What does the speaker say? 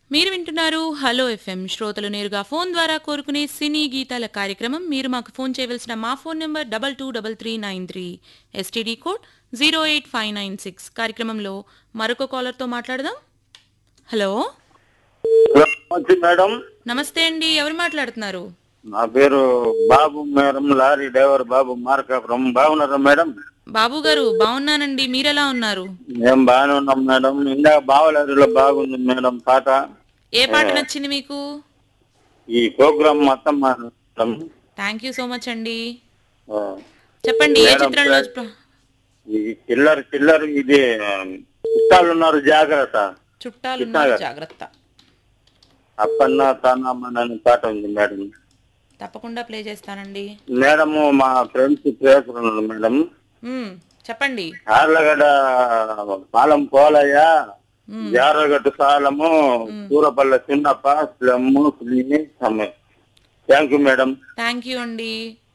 మీరు వింటున్నారు hello FM శ్రోతలు నేరుగా ఫోన్ ద్వారా కోరుకునే సినీ గీతాల కార్యక్రమం మీరు మాకు ఫోన్ చేయవలసిన మా phone number double two double three nine three STD code zero eight five nine six కార్యక్రమంలో మరొక కాలర్తో మాట్లాడదాం హలో నమస్తే మేడం నమస్తే అండి ఎవరు మాట్లాడుతున్నారు నా పేరు Babu madam lorry driver Babu Markapuram బాగున్నారా మేడం బాబు గారు బాగున్నానండి మీరెలా ఉన్నారు మేము బాగానే ఉన్నాం మేడం ఇందాక బావలారిలో బాగుంది మేడం పాట ఏ పాట నచ్చింది మీకు ఈ ప్రోగ్రామ్ మొత్తం madam thank you so much అండి ఆ, చెప్పండి ఏ మేడం, చిత్రంలో సార్. ఈ చిల్లర చిల్లర ఇది చుట్టాలు ఉన్నారు జాగ్రత్త చుట్టాలున్నారు జాగ్రత్త అప్పన్న తానమ్మని పాట ఉంది మేడం తప్పకుండా ప్లే చేస్తానండి మేడము మా ఫ్రెండ్స్ చేస్తున్నారు మేడం మ్మ్, చెప్పండి ఆర్లగడ్డ పాలం పోలయ్య మ్మ్. జారగట్టు సాలము సూరపల్ల చిన్నప్ప స్లమ్ము క్లీనింగ్ సమ్మె thank you madam thank you అండి